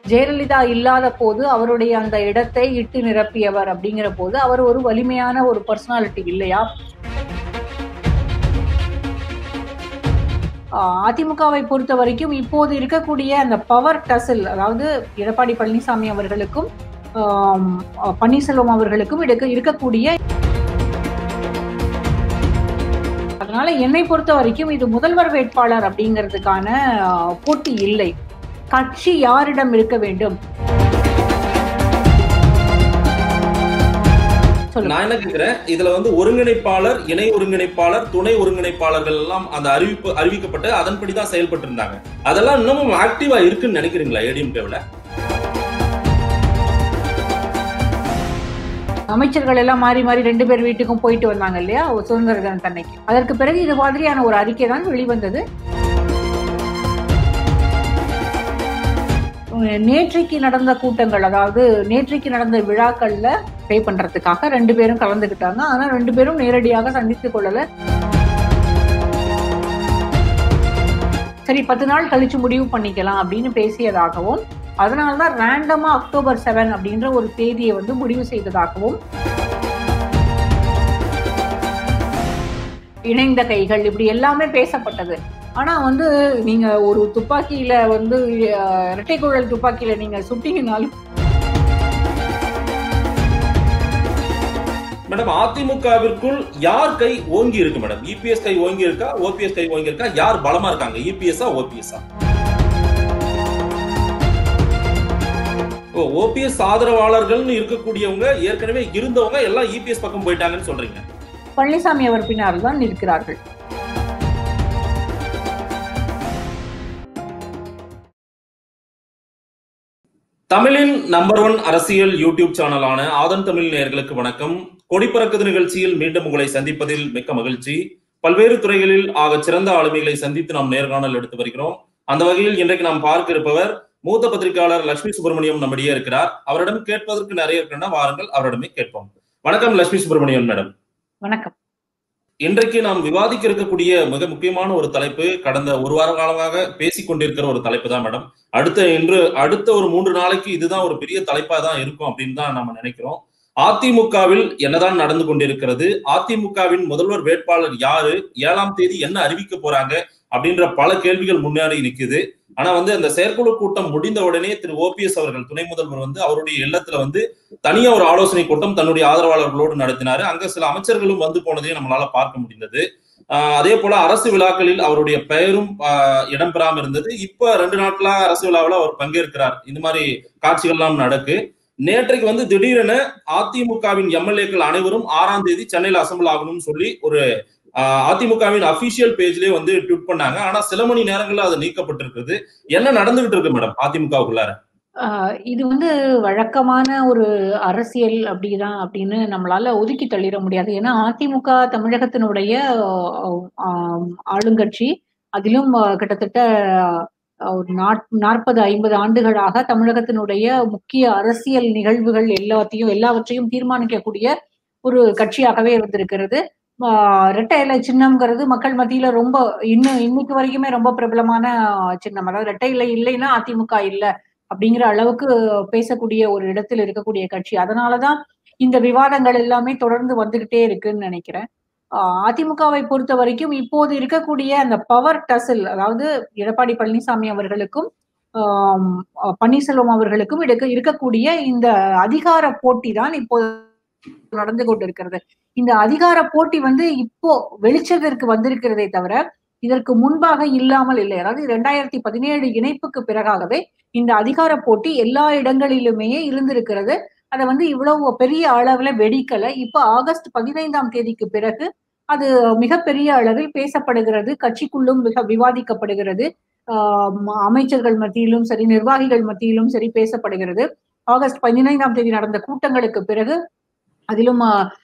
ஜெயலலிதா இல்லாத போது அவருடைய அந்த இடத்தை இட்டு நிரப்பியவர் அப்படிங்கிற போது அவர் ஒரு வலிமையான ஒரு பர்சனாலிட்டி இல்லையா ஆஹ் அதிமுகவை பொறுத்த வரைக்கும் இப்போது இருக்கக்கூடிய அந்த பவர் டசில் அதாவது எடப்பாடி பழனிசாமி அவர்களுக்கும் ஆம், பன்னீர்செல்வம் அவர்களுக்கும் இருக்க இருக்கக்கூடிய அதனால என்னை பொறுத்த வரைக்கும் இது முதல்வர் வேட்பாளர் அப்படிங்கிறதுக்கான ஆஹ், போட்டி இல்லை கட்சி யாரிடம் இருக்க வேண்டும் சொல்லுங்க நான் என்ன கேக்குறேன் இதுல வந்து ஒருங்கிணைப்பாளர் இணை ஒருங்கிணைப்பாளர் துணை ஒருங்கிணைப்பாளர்கள் எல்லாம் அந்த அறிவிப்பு அறிவிக்கப்பட்டு அதன்படிதான் செயல்பட்டு இருந்தாங்க அதெல்லாம் இன்னமும் ஆக்டிவா இருக்குன்னு நினைக்கிறீங்களா ஏடிஎம்கேவில் அமைச்சர்கள் எல்லாம் மாறி மாறி ரெண்டு பேர் வீட்டுக்கும் போயிட்டு வந்தாங்க இல்லையா ஒரு சுதந்திர தினத்தன்னைக்கு அதற்கு பிறகு இது மாதிரியான ஒரு அறிக்கை தான் வெளிவந்தது உம், நேற்றைக்கு நடந்த கூட்டங்கள் அதாவது நேற்றைக்கு நடந்த விழாக்கள்ல பே பண்றதுக்காக ரெண்டு பேரும் கலந்துக்கிட்டாங்க ஆனா ரெண்டு பேரும் நேரடியாக சந்தித்துக் கொள்ளல சரி பத்து நாள் கழிச்சு முடிவு பண்ணிக்கலாம் அப்படின்னு பேசியதாகவும் அதனாலதான் ரேண்டமா அக்டோபர் செவன் அப்படின்ற ஒரு தேதியை வந்து முடிவு செய்ததாகவும் இணைந்த கைகள் இப்படி எல்லாமே பேசப்பட்டது ஆனா வந்து நீங்க ஒரு துப்பாக்கியில வந்து அஹ், இரட்டை குழல் துப்பாக்கியில நீங்க சுட்டீங்கனாலும் மேடம் அதிமுகவிற்குள் யார் கை ஓங்கி இருக்கு மேடம் இபிஎஸ் கை ஓங்கி இருக்கா ஓபிஎஸ் கை ஓங்கி இருக்கா யார் பலமா இருக்காங்க இபிஎஸ்ஆ ஓபிஎஸ்ஆ ஓ ஓபிஎஸ் ஆதரவாளர்கள்னு இருக்கக்கூடியவங்க ஏற்கனவே இருந்தவங்க எல்லாம் இபிஎஸ் பக்கம் போயிட்டாங்கன்னு சொல்றீங்க பழனிசாமி அவர் பின்னால் தான் நிற்கிறார்கள் தமிழின் நம்பர் ஒன் அரசியல் யூடியூப் சேனலான ஆதன் தமிழ் நேயர்களுக்கு வணக்கம் கொடிப்பறக்குது நிகழ்ச்சியில் மீண்டும் உங்களை சந்திப்பதில் மிக்க மகிழ்ச்சி பல்வேறு துறைகளில் ஆக சிறந்த ஆளுமைகளை சந்தித்து நாம் நேர்காணல் எடுத்து வருகிறோம் அந்த வகையில் இன்றைக்கு நாம் பார்க்க இருப்பவர் மூத்த பத்திரிகையாளர் லட்சுமி சுப்பிரமணியம் நம்மிடையே இருக்கிறார் அவரிடம் கேட்பதற்கு நிறைய இருக்கின்றன வாருங்கள் அவரிடமே கேட்போம் வணக்கம் லட்சுமி சுப்பிரமணியம் மேடம் வணக்கம் இன்றைக்கு நாம் விவாதிக்க இருக்கக்கூடிய மிக முக்கியமான ஒரு தலைப்பு கடந்த ஒரு வார காலமாக பேசிக் கொண்டிருக்கிற ஒரு தலைப்பு தான் மேடம் அடுத்த இன்று அடுத்த ஒரு மூன்று நாளைக்கு இதுதான் ஒரு பெரிய தலைப்பா தான் இருக்கும் அப்படின்னு தான் நம்ம நினைக்கிறோம் அதிமுகவில் என்னதான் நடந்து கொண்டிருக்கிறது அதிமுகவின் முதல்வர் வேட்பாளர் யாரு ஏழாம் தேதி என்ன அறிவிக்க போறாங்க அப்படின்ற பல கேள்விகள் முன்னாடி நிக்குது ஆனா வந்து அந்த செயற்குழு கூட்டம் முடிந்த உடனே திரு ஓபிஎஸ் அவர்கள் துணை முதல்வர் வந்து அவருடைய இல்லத்துல வந்து தனியா ஒரு ஆலோசனை கூட்டம் தன்னுடைய ஆதரவாளர்களோடு நடத்தினாரு அங்க சில அமைச்சர்களும் வந்து போனதையும் நம்மளால பார்க்க முடிந்தது ஆஹ் அதே போல அரசு விழாக்களில் அவருடைய பெயரும் ஆஹ் இடம்பெறாம இருந்தது இப்ப ரெண்டு நாட்களா அரசு விழாவில் அவர் பங்கேற்கிறார் இந்த மாதிரி காட்சிகள்லாம் நடக்கு நேற்றைக்கு வந்து திடீரென அதிமுகவின் எம்எல்ஏக்கள் அனைவரும் ஆறாம் தேதி சென்னையில் அசம்பிள் ஆகணும்னு சொல்லி ஒரு ஆஹ் அதிமுகவின் அபிஷியல் பேஜ்லயே வந்து ட்வீட் பண்ணாங்க ஆனா சில மணி நேரங்கள்ல அது நீக்கப்பட்டிருக்குது என்ன நடந்துகிட்டு இருக்கு மேடம் அதிமுகவுக்குள்ளார ஆஹ் இது வந்து வழக்கமான ஒரு அரசியல் அப்படிதான் அப்படின்னு நம்மளால ஒதுக்கி தள்ளிட முடியாது ஏன்னா அதிமுக தமிழகத்தினுடைய ஆஹ் ஆஹ் ஆளுங்கட்சி அதிலும் ஆஹ் கிட்டத்தட்ட ஆஹ் ஒரு நாற்பது ஐம்பது ஆண்டுகளாக தமிழகத்தினுடைய முக்கிய அரசியல் நிகழ்வுகள் எல்லாத்தையும் எல்லாவற்றையும் தீர்மானிக்கக்கூடிய ஒரு கட்சியாகவே இருந்திருக்கிறது ஆஹ் இரட்டை இலை சின்னம்ங்கிறது மக்கள் மத்தியில ரொம்ப இன்னும் இன்னைக்கு வரைக்குமே ரொம்ப பிரபலமான சின்னம் அதாவது இரட்டை இலை இல்லைன்னா அதிமுக இல்ல அப்படிங்கிற அளவுக்கு பேசக்கூடிய ஒரு இடத்தில் இருக்கக்கூடிய கட்சி அதனாலதான் இந்த விவாதங்கள் எல்லாமே தொடர்ந்து வந்துகிட்டே இருக்குன்னு நினைக்கிறேன் ஆஹ் அதிமுகவை பொறுத்த வரைக்கும் இப்போது இருக்கக்கூடிய அந்த பவர் டசில் அதாவது எடப்பாடி பழனிசாமி அவர்களுக்கும் ஆம், பன்னீர்செல்வம் அவர்களுக்கும் இருக்க இருக்கக்கூடிய இந்த அதிகார போட்டி தான் இப்போ நடந்து கொண்டிருக்கிறது இந்த அதிகார போட்டி வந்து இப்போ வெளிச்சத்திற்கு வந்திருக்கிறதே தவிர இதற்கு முன்பாக இல்லாமல் இல்லை அதாவது இரண்டாயிரத்தி பதினேழு இணைப்புக்கு பிறகாகவே இந்த அதிகார போட்டி எல்லா இடங்களிலுமே இருந்திருக்கிறது அதை வந்து இவ்வளவு பெரிய அளவுல வெடிக்கல இப்ப ஆகஸ்ட் பதினைந்தாம் தேதிக்கு பிறகு அது மிகப்பெரிய அளவில் பேசப்படுகிறது கட்சிக்குள்ளும் மிக விவாதிக்கப்படுகிறது ஆஹ் அமைச்சர்கள் மத்தியிலும் சரி நிர்வாகிகள் மத்தியிலும் சரி பேசப்படுகிறது ஆகஸ்ட் பதினைந்தாம் தேதி நடந்த கூட்டங்களுக்கு பிறகு அதிலும்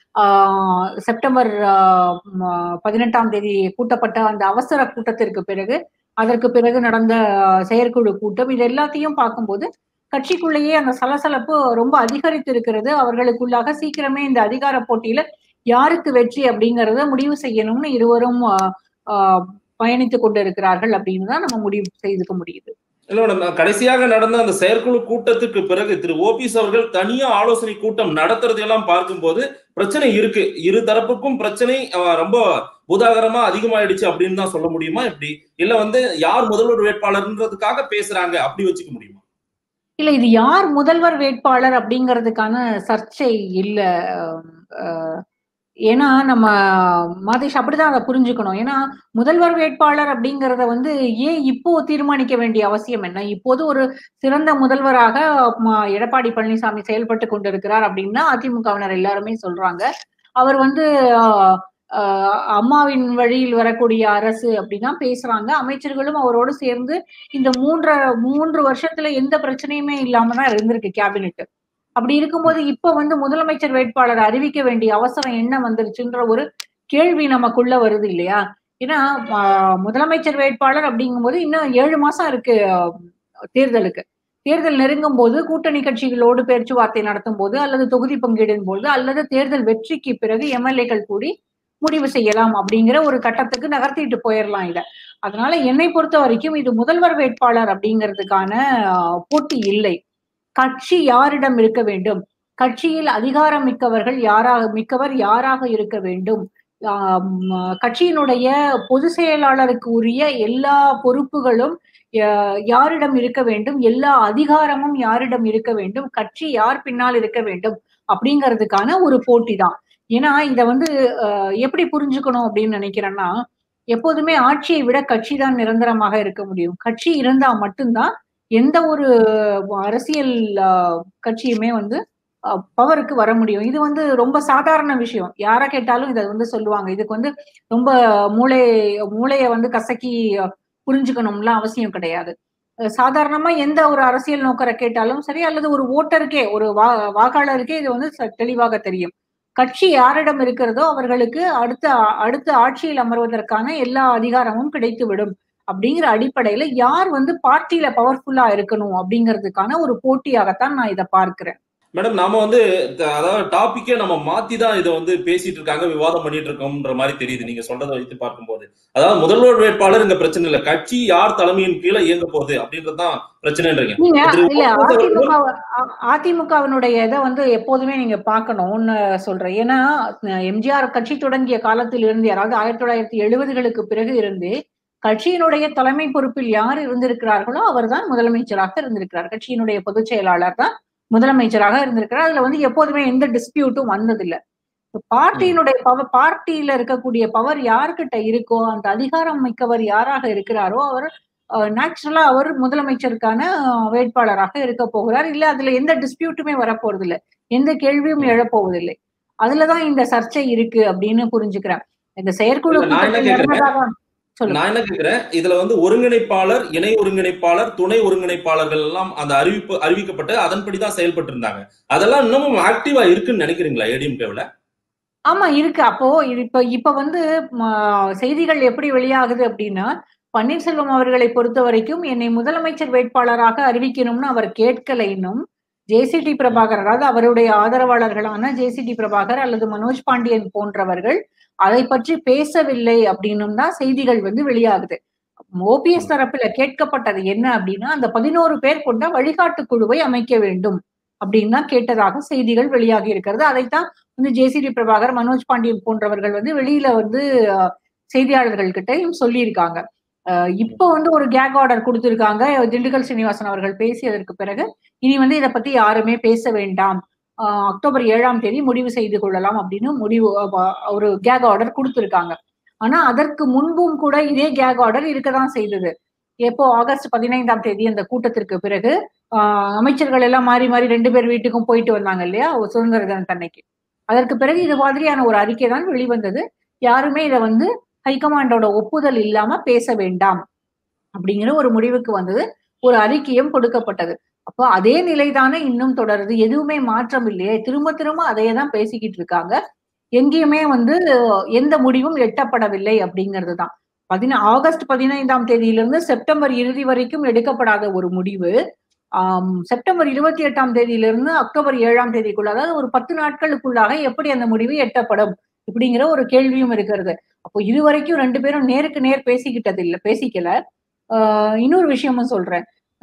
ஆஹ் செப்டம்பர் பதினெட்டாம் தேதி கூட்டப்பட்ட அந்த அவசர கூட்டத்திற்கு பிறகு அதற்கு பிறகு நடந்த செயற்குழு கூட்டம் இது எல்லாத்தையும் பார்க்கும்போது கட்சிக்குள்ளேயே அந்த சலசலப்பு ரொம்ப அதிகரித்து இருக்கிறது அவர்களுக்குள்ளாக சீக்கிரமே இந்த அதிகார போட்டியில யாருக்கு வெற்றி அப்படிங்கறத முடிவு செய்யணும்னு இருவரும் பயணித்துக் கொண்டு இருக்கிறார்கள் அப்படின்னு தான் நம்ம முடிவு செய்துக்க முடியுது இல்ல மேடம் கடைசியாக நடந்த அந்த செயற்குழு கூட்டத்துக்கு பிறகு திரு ஓபிஎஸ் அவர்கள் தனியா ஆலோசனை கூட்டம் நடத்துறது எல்லாம் பார்க்கும்போது பிரச்சனை இருக்கு இரு தரப்புக்கும் பிரச்சனை அஹ், ரொம்ப பூதாகரமா அதிகமாயிடுச்சு அப்படின்னு தான் சொல்ல முடியுமா எப்படி இல்ல வந்து யார் முதல்வர் வேட்பாளர்ன்றதுக்காக பேசுறாங்க அப்படி வச்சுக்க முடியுமா இல்ல இது யார் முதல்வர் வேட்பாளர் அப்படிங்கிறதுக்கான சர்ச்சை இல்ல அஹ், ஏன்னா நம்ம மாதேஷ் அப்படிதான் அதை புரிஞ்சுக்கணும் ஏன்னா முதல்வர் வேட்பாளர் அப்படிங்கறத வந்து ஏன் இப்போ தீர்மானிக்க வேண்டிய அவசியம் என்ன இப்போது ஒரு சிறந்த முதல்வராக ம- எடப்பாடி பழனிசாமி செயல்பட்டு கொண்டிருக்கிறார் அப்படின்னா அதிமுகவினர் எல்லாருமே சொல்றாங்க அவர் வந்து ஆஹ், ஆஹ், அம்மாவின் வழியில் வரக்கூடிய அரசு அப்படிதான் பேசுறாங்க அமைச்சர்களும் அவரோடு சேர்ந்து இந்த மூன்று மூன்று வருஷத்துல எந்த பிரச்சனையுமே இல்லாம தான் இருந்திருக்கு கேபினெட் அப்படி இருக்கும்போது இப்ப வந்து முதலமைச்சர் வேட்பாளர் அறிவிக்க வேண்டிய அவசரம் என்ன வந்துருச்சுன்ற ஒரு கேள்வி நமக்குள்ள வருது இல்லையா ஏன்னா ஆஹ், முதலமைச்சர் வேட்பாளர் அப்படிங்கும்போது இன்னும் ஏழு மாசம் இருக்கு ஆஹ், தேர்தலுக்கு தேர்தல் நெருங்கும் போது கூட்டணி கட்சிகளோடு பேச்சுவார்த்தை நடத்தும் போது அல்லது தொகுதி பங்கீடின் போது அல்லது தேர்தல் வெற்றிக்கு பிறகு எம்எல்ஏக்கள் கூடி முடிவு செய்யலாம் அப்படிங்கிற ஒரு கட்டத்துக்கு நகர்த்திட்டு போயிடலாம் இத அதனால என்னை பொறுத்த வரைக்கும் இது முதல்வர் வேட்பாளர் அப்படிங்கிறதுக்கான ஆஹ், போட்டி இல்லை கட்சி யாரிடம் இருக்க வேண்டும் கட்சியில் அதிகாரம் மிக்கவர்கள் யாராக மிக்கவர் யாராக இருக்க வேண்டும் ஆம், கட்சியினுடைய பொதுச் செயலாளருக்கு உரிய எல்லா பொறுப்புகளும் யா- யாரிடம் இருக்க வேண்டும் எல்லா அதிகாரமும் யாரிடம் இருக்க வேண்டும் கட்சி யார் பின்னால் இருக்க வேண்டும் அப்படிங்கிறதுக்கான ஒரு போட்டி தான் ஏன்னா இத வந்து அஹ், எப்படி புரிஞ்சுக்கணும் அப்படின்னு நினைக்கிறேன்னா எப்போதுமே ஆட்சியை விட கட்சி தான் நிரந்தரமாக இருக்க முடியும் கட்சி இருந்தா மட்டும்தான் எந்த ஒரு அரசியல் ஆஹ், கட்சியுமே வந்து பவருக்கு வர முடியும் இது வந்து ரொம்ப சாதாரண விஷயம் யார கேட்டாலும் இதை வந்து சொல்லுவாங்க இதுக்கு வந்து ரொம்ப மூளை மூளைய வந்து கசக்கி அஹ், புரிஞ்சுக்கணும்லாம் அவசியம் கிடையாது அஹ், சாதாரணமா எந்த ஒரு அரசியல் நோக்கரை கேட்டாலும் சரி அல்லது ஒரு ஓட்டருக்கே ஒரு வா வாக்காளருக்கே இது வந்து ச- தெளிவாக தெரியும் கட்சி யாரிடம் இருக்கிறதோ அவர்களுக்கு அடுத்த அடுத்த ஆட்சியில் அமர்வதற்கான எல்லா அதிகாரமும் கிடைத்துவிடும் அப்படிங்கிற அடிப்படையில யார் வந்து பார்ட்டியில பவர்ஃபுல்லா இருக்கணும் அப்படிங்கிறதுக்கான ஒரு போட்டியாகத்தான் நான் இதை பார்க்கிறேன் மேடம் நாம வந்து த- அதாவது டாபிக்கே நம்ம மாத்தி தான் இதை வந்து பேசிட்டு இருக்காங்க விவாதம் பண்ணிட்டு இருக்கோம்ன்ற மாதிரி தெரியுது நீங்க சொல்றதை வைத்து பார்க்கும்போது அதாவது முதல்வர் வேட்பாளர் இங்க பிரச்சனை இல்ல கட்சி யார் தலைமையின் கீழே இயங்க போகுது அப்படின்றதுதான் பிரச்சனைன்றீங்க நீங்க திரு இல்ல ஓபிஎஸ் அவர்கள் அதிமுக அதிமுகவினுடைய இதை வந்து எப்போதுமே நீங்க பார்க்கணும்னு சொல்றேன் ஏன்னா எம்ஜிஆர் கட்சி தொடங்கிய காலத்தில் இருந்து அதாவது ஆயிரத்தி தொள்ளாயிரத்தி எழுபதுகளுக்கு பிறகு இருந்து கட்சியினுடைய தலைமை பொறுப்பில் யார் இருந்திருக்கிறார்களோ அவர்தான் முதலமைச்சராக இருந்திருக்கிறார் கட்சியினுடைய பொதுச் செயலாளர் தான் முதலமைச்சராக இருந்திருக்கிறார் அதுல வந்து எப்போதுமே எந்த டிஸ்பியூட்டும் வந்ததில்லை பார்ட்டியினுடைய பவர் பார்ட்டியில இருக்கக்கூடிய பவர் யார்கிட்ட இருக்கோ அந்த அதிகாரம் மிக்கவர் யாராக இருக்கிறாரோ அவர் நேச்சுரலா அவர் முதலமைச்சருக்கான அஹ், வேட்பாளராக இருக்க போகிறார் இல்ல அதுல எந்த டிஸ்பியூட்டுமே வரப்போறது இல்ல எந்த கேள்வியும் எழப்போவதில்லை அதுலதான் இந்த சர்ச்சை இருக்கு அப்படின்னு புரிஞ்சுக்கிறேன் இந்த செயற்குழு இல்ல, நான் என்ன கூட்டத்தில் கேக்குறேன்? நடந்ததாக சொல்லுங்க. நான் என்ன கேக்குறேன் இதுல வந்து ஒருங்கிணைப்பாளர் இணை ஒருங்கிணைப்பாளர் துணை ஒருங்கிணைப்பாளர்கள் எல்லாம் அந்த அறிவிப்பு அறிவிக்கப்பட்டு அதன்படிதான் செயல்பட்டு இருந்தாங்க அதெல்லாம் இன்னமும் ஆக்டிவா இருக்குன்னு நினைக்கிறீங்களா ஏடிஎம்கேவில் ஆமா இருக்கு அப்போ இது இப்ப இப்ப வந்து ம, செய்திகள் எப்படி வெளியாகுது அப்படின்னா பன்னீர்செல்வம் அவர்களை பொறுத்த வரைக்கும் என்னை முதலமைச்சர் வேட்பாளராக அறிவிக்கணும்னு அவர் கேட்கல இன்னும் ஜேசிடி பிரபாகர் அதாவது அவருடைய ஆதரவாளர்களான ஜேசிடி பிரபாகர் அல்லது மனோஜ் பாண்டியன் போன்றவர்கள் அதை பற்றி பேசவில்லை அப்படின்னும் தான் செய்திகள் வந்து வெளியாகுது ஓபிஎஸ் தரப்புல கேட்கப்பட்டது என்ன அப்படின்னா அந்த பதினோரு பேர் கொண்ட வழிகாட்டு குழுவை அமைக்க வேண்டும் அப்படின்னு தான் கேட்டதாக செய்திகள் வெளியாகி இருக்கிறது அதைத்தான் வந்து ஜேசிடி பிரபாகர் மனோஜ் பாண்டியன் போன்றவர்கள் வந்து வெளியில வந்து அஹ், செய்தியாளர்கள் கிட்டயும் சொல்லியிருக்காங்க அஹ், இப்போ வந்து ஒரு கேக் ஆர்டர் கொடுத்திருக்காங்க திண்டுக்கல் சீனிவாசன் அவர்கள் பேசியதற்கு பிறகு இனி வந்து இதை பத்தி யாருமே பேச வேண்டாம் அஹ், அக்டோபர் ஏழாம் தேதி முடிவு செய்து கொள்ளலாம் அப்படின்னு முடிவு அஹ், ஒரு கேக் ஆர்டர் கொடுத்திருக்காங்க ஆனா அதற்கு முன்பும் கூட இதே கேக் ஆர்டர் இருக்கதான் செய்தது எப்போ ஆகஸ்ட் பதினைந்தாம் தேதி அந்த கூட்டத்திற்கு பிறகு ஆஹ் அமைச்சர்கள் எல்லாம் மாறி மாறி ரெண்டு பேர் வீட்டுக்கும் போயிட்டு வந்தாங்க இல்லையா ஒரு சுதந்திர தினத்தன்னைக்கு அதற்கு பிறகு இது மாதிரியான ஒரு அறிக்கை தான் வெளிவந்தது யாருமே இதை வந்து ஹைகமாண்டோட ஒப்புதல் இல்லாம பேச வேண்டாம் அப்படிங்கிற ஒரு முடிவுக்கு வந்தது ஒரு அறிக்கையும் கொடுக்கப்பட்டது அப்போ அதே நிலைதானே இன்னும் தொடருது எதுவுமே மாற்றம் இல்லையே திரும்ப திரும்ப அதையே தான் பேசிக்கிட்டு இருக்காங்க எங்கேயுமே வந்து எந்த முடிவும் எட்டப்படவில்லை அப்படிங்கிறது தான் பதினா ஆகஸ்ட் பதினைந்தாம் தேதியிலிருந்து செப்டம்பர் இறுதி வரைக்கும் எடுக்கப்படாத ஒரு முடிவு ஆம், செப்டம்பர் இருபத்தி எட்டாம் தேதியிலிருந்து அக்டோபர் ஏழாம் தேதிக்குள்ள அதாவது ஒரு பத்து நாட்களுக்குள்ளாக எப்படி அந்த முடிவு எட்டப்படும் இப்படிங்கிற ஒரு கேள்வியும் இருக்கிறது அப்போ இதுவரைக்கும் ரெண்டு பேரும் நேருக்கு நேர் பேசிக்கிட்டது இல்ல பேசிக்கல ஆஹ் இன்னொரு விஷயமும் சொல்றேன்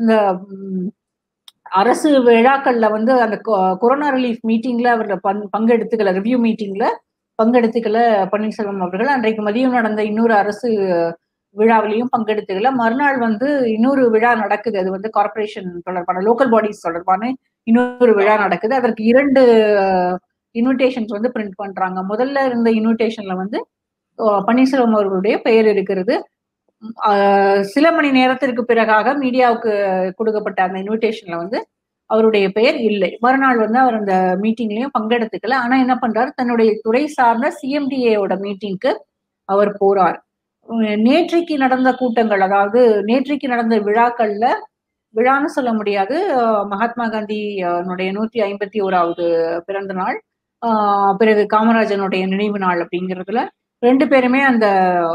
இந்த ம், அரசு விழாக்கள்ல வந்து அந்த கொ- கொரோனா ரிலீஃப் மீட்டிங்ல அவர் பங் பங்கெடுத்துக்கல ரிவ்யூ மீட்டிங்ல பங்கெடுத்துக்கல பன்னீர்செல்வம் அவர்கள் அன்றைக்கு மதியம் நடந்த இன்னொரு அரசு விழாவிலையும் பங்கெடுத்துக்கல மறுநாள் வந்து இன்னொரு விழா நடக்குது அது வந்து கார்ப்பரேஷன் தொடர்பான லோக்கல் பாடிஸ் தொடர்பான இன்னொரு விழா நடக்குது அதற்கு இரண்டு இன்விடேஷன்ஸ் வந்து பிரிண்ட் பண்றாங்க முதல்ல இருந்த இன்விடேஷன்ல வந்து அஹ், பன்னீர்செல்வம் அவர்களுடைய பெயர் இருக்கிறது உம், அஹ், சில மணி நேரத்திற்கு பிறகாக மீடியாவுக்கு கொடுக்கப்பட்ட அந்த இன்விடேஷன்ல வந்து அவருடைய பெயர் இல்லை மறுநாள் வந்து அவர் அந்த மீட்டிங்லயும் பங்கெடுத்துக்கல ஆனா என்ன பண்றாரு தன்னுடைய துறை சார்ந்த சிஎம்டிஏவோட மீட்டிங்க்கு அவர் போறார் உம், நேற்றைக்கு நடந்த கூட்டங்கள் அதாவது நேற்றைக்கு நடந்த விழாக்கள்ல விழான்னு சொல்ல முடியாது அஹ், மகாத்மா காந்தி அவனுடைய நூத்தி ஐம்பத்தி ஓராவது பிறந்த நாள் ஆஹ் பிறகு காமராஜனுடைய நினைவு நாள் அப்படிங்கிறதுல ரெண்டு பேருமே அந்த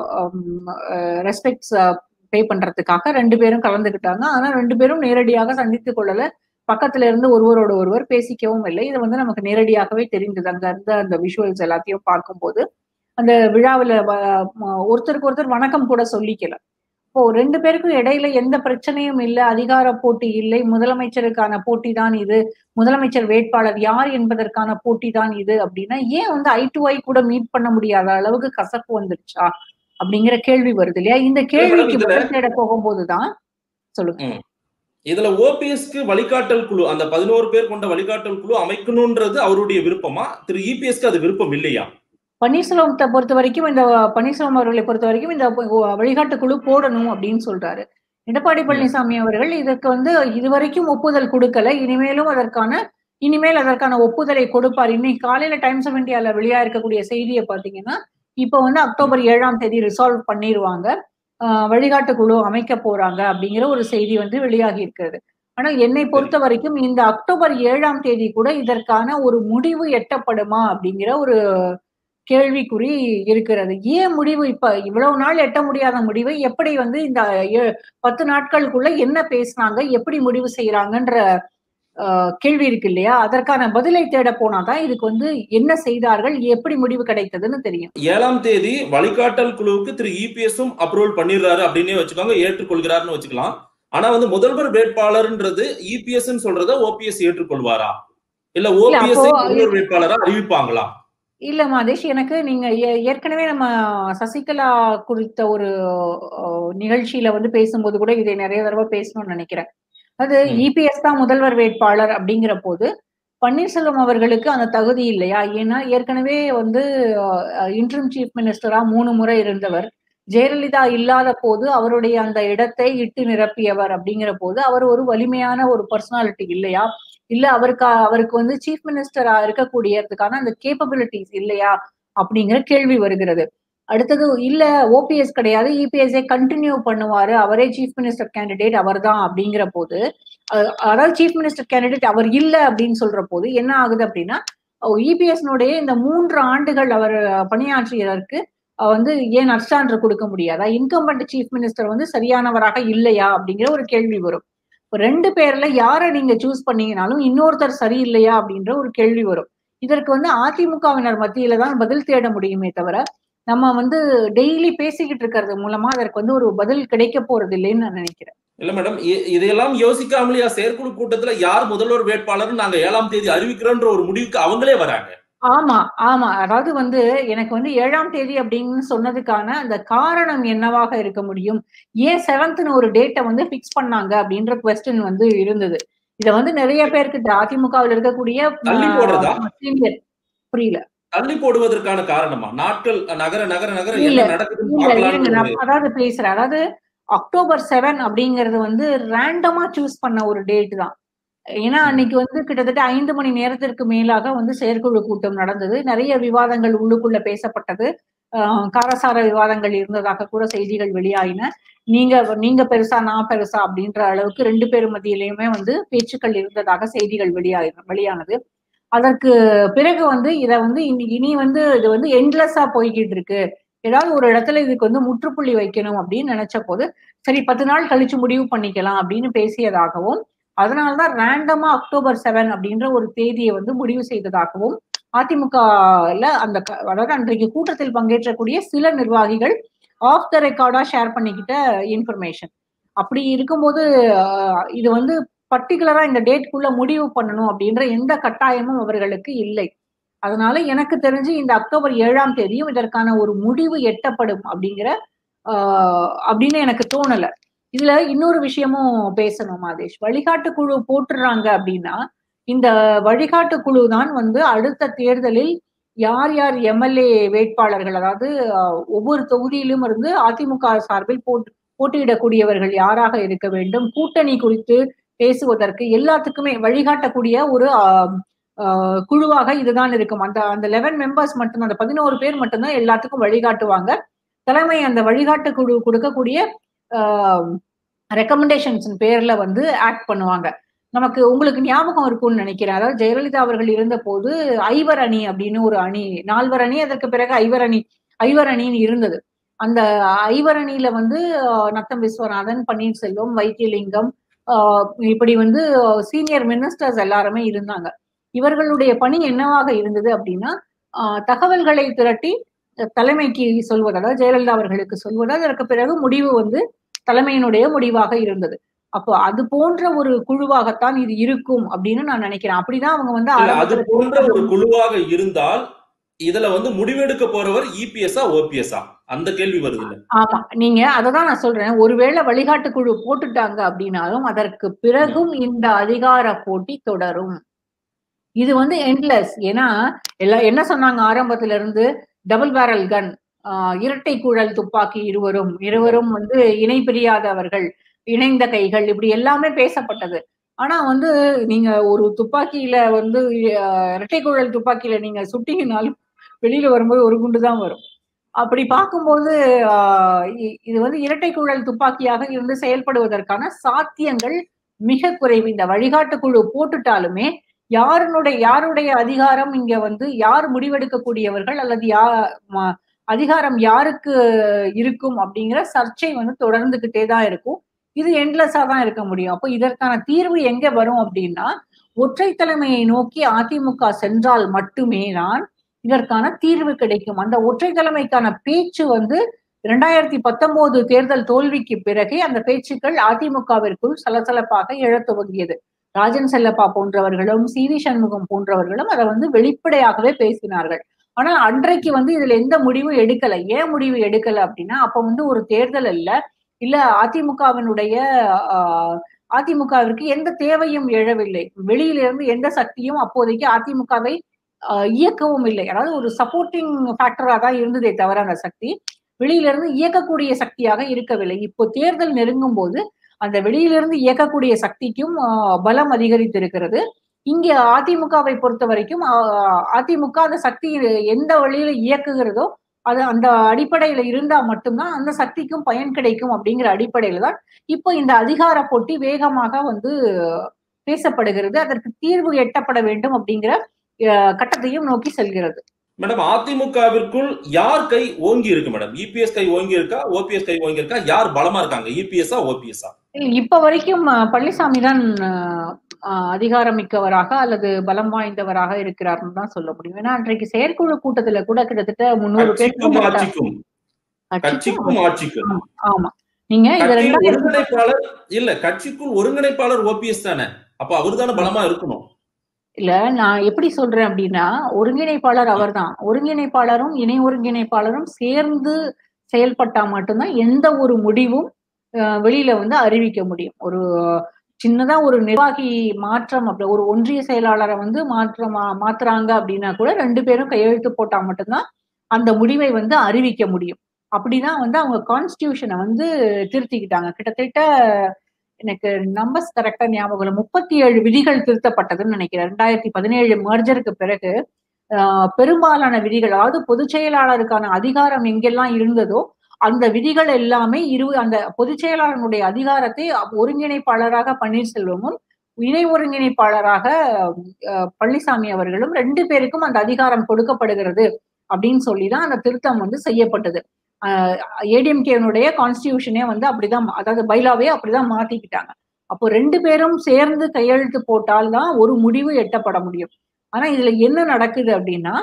ரெஸ்பெக்ட்ஸ் பே பண்றதுக்காக ரெண்டு பேரும் கலந்துக்கிட்டாங்க ஆனா ரெண்டு பேரும் நேரடியாக சந்தித்துக் கொள்ளல பக்கத்துல இருந்து ஒருவரோட ஒருவர் பேசிக்கவும் இல்லை இது வந்து நமக்கு நேரடியாகவே தெரிந்தது அங்க இருந்த அந்த விஷுவல்ஸ் எல்லாத்தையும் பார்க்கும்போது அந்த விழாவில் ஒருத்தருக்கு ஒருத்தர் வணக்கம் கூட சொல்லிக்கல இப்போ ரெண்டு பேருக்கும் இடையில எந்த பிரச்சனையும் இல்லை அதிகார போட்டி இல்லை முதலமைச்சருக்கான போட்டி தான் இது முதலமைச்சர் வேட்பாளர் யார் என்பதற்கான போட்டி தான் இது அப்படின்னா ஏன் வந்து ஐ டு ஐ கூட மீட் பண்ண முடியாத அளவுக்கு கசப்பு வந்துருச்சா அப்படிங்கிற கேள்வி வருது இல்லையா இந்த கேள்விக்கு இதுல- பதில் தேட போகும்போதுதான் சொல்லுங்க இதுல ஓபிஎஸ்க்கு வழிகாட்டல் குழு அந்த பதினோரு பேர் கொண்ட வழிகாட்டல் குழு அமைக்கணும்ன்றது அவருடைய விருப்பமா திரு இபிஎஸ்க்கு அது விருப்பம் இல்லையா பன்னீர்செல்வத்தை பொறுத்த வரைக்கும் இந்த பன்னீர்செல்வம் அவர்களை பொறுத்த வரைக்கும் இந்த வழிகாட்டு குழு போடணும் அப்படின்னு சொல்றாரு எடப்பாடி பழனிசாமி அவர்கள் இதற்கு வந்து இதுவரைக்கும் ஒப்புதல் கொடுக்கல இனிமேலும் அதற்கான இனிமேல் அதற்கான ஒப்புதலை கொடுப்பார் இன்னைக்கு காலையில டைம்ஸ் ஆஃப் இந்தியால வெளியா இருக்கக்கூடிய செய்தியை பாத்தீங்கன்னா இப்ப வந்து அக்டோபர் ஏழாம் தேதி ரிசால்வ் பண்ணிடுவாங்க ஆஹ் வழிகாட்டு குழு அமைக்க போறாங்க அப்படிங்கிற ஒரு செய்தி வந்து வெளியாகி இருக்கிறது ஆனால் என்னை பொறுத்த வரைக்கும் இந்த அக்டோபர் ஏழாம் தேதி கூட இதற்கான ஒரு முடிவு எட்டப்படுமா அப்படிங்கிற ஒரு கேள்விக்குறி இருக்கிறது ஏன் முடிவு இப்ப இவ்வளவு நாள் எட்ட முடியாத முடிவை எப்படி வந்து இந்த ஏ- பத்து நாட்களுக்குள்ள என்ன பேசுனாங்க எப்படி முடிவு செய்யறாங்கன்ற ஆஹ், கேள்வி இருக்கு இல்லையா அதற்கான பதிலை தேட போனாதான் இதுக்கு வந்து என்ன செய்தார்கள் எப்படி முடிவு கிடைத்ததுன்னு தெரியும் ஏழாம் தேதி வழிகாட்டல் குழுவுக்கு திரு இபிஎஸும் அப்ரூவல் பண்ணிடுறாரு அப்படின்னே வச்சுக்கோங்க ஏற்றுக்கொள்கிறாருன்னு வச்சுக்கலாம் ஆனா வந்து முதல்வர் வேட்பாளர்ன்றது இபிஎஸ் சொல்றத ஓபிஎஸ் ஏற்றுக்கொள்வாரா இல்ல ஓபிஎஸ் அப்போ- முதல்வர் வேட்பாளரா அறிவிப்பாங்களா இல்ல மாதேஷ் எனக்கு நீங்க ஏ- ஏற்கனவே நம்ம சசிகலா குறித்த ஒரு அஹ், நிகழ்ச்சியில வந்து பேசும்போது கூட இதை நிறைய தடவை பேசணும்னு நினைக்கிறேன் அது ம். இபிஎஸ் தான் முதல்வர் வேட்பாளர் அப்படிங்கிற போது பன்னீர்செல்வம் அவர்களுக்கு அந்த தகுதி இல்லையா ஏன்னா ஏற்கனவே வந்து இன்டர்ம் சீஃப் மினிஸ்டரா மூணு முறை இருந்தவர் ஜெயலலிதா இல்லாத போது அவருடைய அந்த இடத்தை இட்டு நிரப்பியவர் அப்படிங்கிற போது அவர் ஒரு வலிமையான ஒரு பர்சனாலிட்டி இல்லையா இல்ல அவருக்கு அவருக்கு வந்து சீஃப் மினிஸ்டரா இருக்கக்கூடியதுக்கான அந்த கேப்பபிலிட்டிஸ் இல்லையா அப்படிங்கிற கேள்வி வருகிறது அடுத்தது இல்ல ஓபிஎஸ் கிடையாது இபிஎஸ்ஐ கண்டினியூ பண்ணுவாரு அவரே சீஃப் மினிஸ்டர் கேண்டிடேட் அவர் தான் அப்படிங்கிற போது அஹ், அதாவது சீஃப் மினிஸ்டர் கேண்டிடேட் அவர் இல்ல அப்படின்னு சொல்ற போது என்ன ஆகுது அப்படின்னா இபிஎஸ்னுடைய இந்த மூன்று ஆண்டுகள் அவர் பணியாற்றியதற்கு அஹ், வந்து ஏன் நற்சான்று கொடுக்க முடியாதா இன்கம்பண்ட் சீஃப் மினிஸ்டர் வந்து சரியானவராக இல்லையா அப்படிங்கிற ஒரு கேள்வி வரும் இப்ப ரெண்டு பேர்ல யாரை நீங்க சூஸ் பண்ணீங்கனாலும் இன்னொருத்தர் சரியில்லையா அப்படின்ற ஒரு கேள்வி வரும் இதற்கு வந்து அதிமுகவினர் மத்தியில தான் பதில் தேட முடியுமே தவிர நம்ம வந்து டெய்லி பேசிக்கிட்டு இருக்கிறது மூலமா அதற்கு வந்து ஒரு பதில் கிடைக்க போறது இல்லைன்னு நான் நினைக்கிறேன் இல்ல மேடம் இ- இதையெல்லாம் யோசிக்காமலையா செயற்குழு கூட்டத்துல யார் முதல்வர் வேட்பாளர் நாங்க ஏழாம் தேதி அறிவிக்கிறோன்ற ஒரு முடிவுக்கு அவங்களே வராங்க ஆமா ஆமா அதாவது வந்து எனக்கு வந்து ஏழாம் தேதி அப்படின்னு சொன்னதுக்கான அந்த காரணம் என்னவாக இருக்க முடியும் ஏன் செவன்த்னு ஒரு டேட்டை வந்து பிக்ஸ் பண்ணாங்க அப்படின்ற கொஸ்டின் வந்து இருந்தது இத வந்து நிறைய பேருக்கு அதிமுகவில் இருக்கக்கூடிய தள்ளி போடுறதா? senior- புரியல தள்ளி போடுவதற்கான காரணமா நாட்கள் நகர நகர நகர இல்ல, என்ன நடக்குதுன்னு இல்ல இருங்க பார்க்கலாம்னு ஒரு- நான் அதாவது பேசுறேன் அதாவது அக்டோபர் செவன் அப்படிங்கிறது வந்து ரேண்டமா சூஸ் பண்ண ஒரு டேட் தான் ஏன்னா அன்னைக்கு வந்து கிட்டத்தட்ட ஐந்து மணி நேரத்திற்கு மேலாக வந்து செயற்குழு கூட்டம் நடந்தது நிறைய விவாதங்கள் உள்ளுக்குள்ள பேசப்பட்டது ஆஹ் காரசார விவாதங்கள் இருந்ததாக கூட செய்திகள் வெளியாயின நீங்க நீங்க பெருசா நான் பெருசா அப்படின்ற அளவுக்கு ரெண்டு பேரும் மத்தியிலையுமே வந்து பேச்சுக்கள் இருந்ததாக செய்திகள் வெளியாயி வெளியானது அதற்கு பிறகு வந்து இத வந்து இனி இனி வந்து இது வந்து எண்ட்லெஸ்ஸா போய்கிட்டு இருக்கு ஏதாவது ஒரு இடத்துல இதுக்கு வந்து முற்றுப்புள்ளி வைக்கணும் அப்படின்னு நினைச்ச போது சரி பத்து நாள் கழிச்சு முடிவு பண்ணிக்கலாம் அப்படின்னு பேசியதாகவும் அதனாலதான் ரேண்டமா அக்டோபர் செவன் அப்படின்ற ஒரு தேதியை வந்து முடிவு செய்ததாகவும் அதிமுகல அந்த க- அதாவது அன்றைக்கு கூட்டத்தில் பங்கேற்றக்கூடிய சில நிர்வாகிகள் ஆஃப் த ரெக்கார்டா ஷேர் பண்ணிக்கிட்ட இன்ஃபர்மேஷன் அப்படி இருக்கும்போது ஆஹ், இது வந்து பர்டிகுலரா இந்த டேட்குள்ள முடிவு பண்ணணும் அப்படின்ற எந்த கட்டாயமும் அவர்களுக்கு இல்லை அதனால எனக்கு தெரிஞ்சு இந்த அக்டோபர் ஏழாம் தேதியும் இதற்கான ஒரு முடிவு எட்டப்படும் அப்படிங்கிற ஆஹ், அப்படின்னு எனக்கு தோணல இதுல இன்னொரு விஷயமும் பேசணும் மாதேஷ் வழிகாட்டு குழு போட்டுறாங்க அப்படின்னா இந்த வழிகாட்டு குழு தான் வந்து அடுத்த தேர்தலில் யார் யார் எம்எல்ஏ வேட்பாளர்கள் அதாவது ஆஹ், ஒவ்வொரு தொகுதியிலும் இருந்து அதிமுக சார்பில் போட்டு போட்டியிடக்கூடியவர்கள் யாராக இருக்க வேண்டும் கூட்டணி குறித்து பேசுவதற்கு எல்லாத்துக்குமே வழிகாட்டக்கூடிய ஒரு ஆஹ், ஆஹ், குழுவாக இதுதான் இருக்கும் அந்த அந்த லெவன் மெம்பர்ஸ் மட்டும் அந்த பதினோரு பேர் மட்டும்தான் எல்லாத்துக்கும் வழிகாட்டுவாங்க தலைமை அந்த வழிகாட்டு குழு கொடுக்கக்கூடிய ரெக்கமெண்டேஷன்ஸ் பேர்ல வந்து ஆக்ட் பண்ணுவாங்க நமக்கு உங்களுக்கு ஞாபகம் இருக்கும்னு நினைக்கிறேன் அதாவது ஜெயலலிதா அவர்கள் இருந்த போது ஐவர் அணி அப்படின்னு ஒரு அணி நால்வர் அணி அதற்கு பிறகு ஐவர் அணி ஐவர் அணின்னு இருந்தது அந்த ஐவர் அணியில வந்து ஆஹ், நத்தம் விஸ்வநாதன் பன்னீர்செல்வம் வைத்தியலிங்கம் ஆஹ், இப்படி வந்து சீனியர் மினிஸ்டர்ஸ் எல்லாருமே இருந்தாங்க இவர்களுடைய பணி என்னவாக இருந்தது அப்படின்னா ஆஹ், தகவல்களை திரட்டி தலைமைக்கு சொல்வது அதாவது ஜெயலலிதா அவர்களுக்கு சொல்வது அதற்கு பிறகு முடிவு வந்து தலைமையினுடைய முடிவாக இருந்தது அப்போ அது போன்ற ஒரு குழுவாகத்தான் இது இருக்கும் அப்படின்னு நான் நினைக்கிறேன் அப்படிதான் அவங்க வந்து இல்ல, அது ஆரம்பத்துல போன்ற ஒரு குழுவாக இருந்தால் இதுல வந்து முடிவெடுக்க போறவர் இபிஎஸ்ஆ ஓபிஎஸ்ஆ அந்த கேள்வி வருது இல்ல ஆமா நீங்க அததான் நான் சொல்றேன் ஒருவேளை வழிகாட்டு குழு போட்டுட்டாங்க அப்படின்னாலும் அதற்கு பிறகும் இந்த அதிகார போட்டி தொடரும் இது வந்து எண்ட்லெஸ் ஏன்னா எல்லாம் என்ன சொன்னாங்க ஆரம்பத்துல இருந்து டபுள் பேரல் கன் இரட்டை குழல் துப்பாக்கி இருவரும் இருவரும் வந்து இணை பிரியாதவர்கள் இணைந்த கைகள் இப்படி எல்லாமே பேசப்பட்டது ஆனா வந்து நீங்க ஒரு துப்பாக்கியில வந்து ஆஹ், இரட்டை குழல் துப்பாக்கியில நீங்க சுட்டீங்கனாலும் வெளியில வரும்போது ஒரு குண்டு தான் வரும் அப்படி பார்க்கும்போது ஆஹ், இ- இது வந்து இரட்டை குழல் துப்பாக்கியாக இருந்து செயல்படுவதற்கான சாத்தியங்கள் மிக குறைவு இந்த வழிகாட்டு குழு போட்டுட்டாலுமே யாருனுடைய யாருடைய அதிகாரம் இங்க வந்து யார் முடிவெடுக்கக்கூடியவர்கள் அல்லது யா ம- அதிகாரம் யாருக்கு இருக்கும் அப்படிங்கிற சர்ச்சை வந்து தொடர்ந்துகிட்டே தான் இருக்கும் இது எண்ட்லெஸ்ஸா தான் இருக்க முடியும் அப்போ இதற்கான தீர்வு எங்க வரும் அப்படின்னா ஒற்றை தலைமையை நோக்கி அதிமுக சென்றால் மட்டுமே தான் இதற்கான தீர்வு கிடைக்கும் அந்த ஒற்றை தலைமைக்கான பேச்சு வந்து இரண்டாயிரத்தி பத்தொன்பது தேர்தல் தோல்விக்கு பிறகே அந்த பேச்சுக்கள் அதிமுகவிற்குள் சலசலப்பாக எழத் துவங்கியது ராஜன் செல்லப்பா போன்றவர்களும் சி வி சண்முகம் போன்றவர்களும் அதை வந்து வெளிப்படையாகவே பேசினார்கள் ஆனால் அன்றைக்கு வந்து இதுல எந்த முடிவும் எடுக்கல ஏன் முடிவு எடுக்கல அப்படின்னா அப்ப வந்து ஒரு தேர்தல் அல்ல இல்ல அதிமுகவினுடைய ஆஹ், அதிமுகவிற்கு எந்த தேவையும் எழவில்லை வெளியிலிருந்து எந்த சக்தியும் அப்போதைக்கு அதிமுகவை ஆஹ், இயக்கவும் இல்லை அதாவது ஒரு சப்போர்ட்டிங் ஃபேக்டரா தான் இருந்ததே தவிர அந்த சக்தி வெளியிலிருந்து இயக்கக்கூடிய சக்தியாக இருக்கவில்லை இப்போ தேர்தல் நெருங்கும் போது அந்த வெளியிலிருந்து இயக்கக்கூடிய சக்திக்கும் ஆஹ், பலம் அதிகரித்திருக்கிறது இங்க அதிமுகவை பொறுத்த வரைக்கும் ஆஹ், அதிமுக அந்த சக்தி எந்த வழியில இயக்குகிறதோ அது அந்த அடிப்படையில இருந்தா மட்டும்தான் அந்த சக்திக்கும் பயன் கிடைக்கும் அப்படிங்கிற அடிப்படையில தான் இப்போ இந்த அதிகார போட்டி வேகமாக வந்து பேசப்படுகிறது அதற்கு தீர்வு எட்டப்பட வேண்டும் அப்படிங்கிற அஹ், கட்டத்தையும் நோக்கி செல்கிறது மேடம் அதிமுகவிற்குள் யார் கை ஓங்கி இருக்கு மேடம் இபிஎஸ் கை ஓங்கி இருக்கா ஓபிஎஸ் கை ஓங்கி இருக்கா யார் பலமா இருக்காங்க இபிஎஸ்ஆ ஓபிஎஸ்ஆ இப்ப வரைக்கும் அஹ், பழனிசாமி தான் அஹ், அஹ், அதிகாரமிக்கவராக அல்லது பலம் வாய்ந்தவராக இருக்கிறார்னு தான் சொல்ல முடியும் ஏன்னா அன்றைக்கு செயற்குழு கூட்டத்துல கூட கிட்டத்தட்ட முன்னூறு பேர் கட்சிக்கும் பங்கேற்றாங்க. ஆட்சிக்கும் கட்சிக்கும் கட்சிக்கும் ஆட்சிக்கும் ஆமா நீங்க இது கட்சியின் ரெண்டாயிரத்தி ஒருங்கிணைப்பாளர் இல்ல கட்சிக்குள் ஒருங்கிணைப்பாளர் ஓபிஎஸ் தானே அப்ப அவர் தானே பலமா இருக்கணும் இல்ல நான் எப்படி சொல்றேன் அப்படின்னா ஒருங்கிணைப்பாளர் அவர்தான் ஒருங்கிணைப்பாளரும் இணை ஒருங்கிணைப்பாளரும் சேர்ந்து செயல்பட்டா மட்டும்தான் எந்த ஒரு முடிவும் அஹ், வெளியில வந்து அறிவிக்க முடியும் ஒரு சின்னதா ஒரு நிர்வாகி மாற்றம் அப்படி ஒரு ஒன்றிய செயலாளரை வந்து மாற்றம் மா- மாத்துறாங்க அப்படின்னா கூட ரெண்டு பேரும் கையெழுத்து போட்டா மட்டும்தான் அந்த முடிவை வந்து அறிவிக்க முடியும் அப்படிதான் வந்து அவங்க கான்ஸ்டியூஷனை வந்து திருத்திக்கிட்டாங்க கிட்டத்தட்ட எனக்கு நம்பர்ஸ் கரெக்டா ஞாபகம் இல்லை முப்பத்தி ஏழு விதிகள் திருத்தப்பட்டதுன்னு நினைக்கிறேன் ரெண்டாயிரத்தி பதினேழு மர்ஜருக்கு பிறகு ஆஹ், பெரும்பாலான விதிகள் அதாவது பொதுச் செயலாளருக்கான அதிகாரம் எங்கெல்லாம் இருந்ததோ அந்த விதிகள் எல்லாமே இரு அந்த பொதுச் செயலாளருடைய அதிகாரத்தை ஒருங்கிணைப்பாளராக பன்னீர்செல்வமும் இணை ஒருங்கிணைப்பாளராக ஆஹ், பழனிசாமி அவர்களும் ரெண்டு பேருக்கும் அந்த அதிகாரம் கொடுக்கப்படுகிறது அப்படின்னு சொல்லிதான் அந்த திருத்தம் வந்து செய்யப்பட்டது ஏடிஎம்கேனுடைய கான்ஸ்டியூஷனே வந்து அப்படிதான் அதாவது பைலாவே அப்படிதான் மாத்திக்கிட்டாங்க அப்போ ரெண்டு பேரும் சேர்ந்து கையெழுத்து போட்டால்தான் ஒரு முடிவு எட்டப்பட முடியும் ஆனா இதுல என்ன நடக்குது அப்படின்னா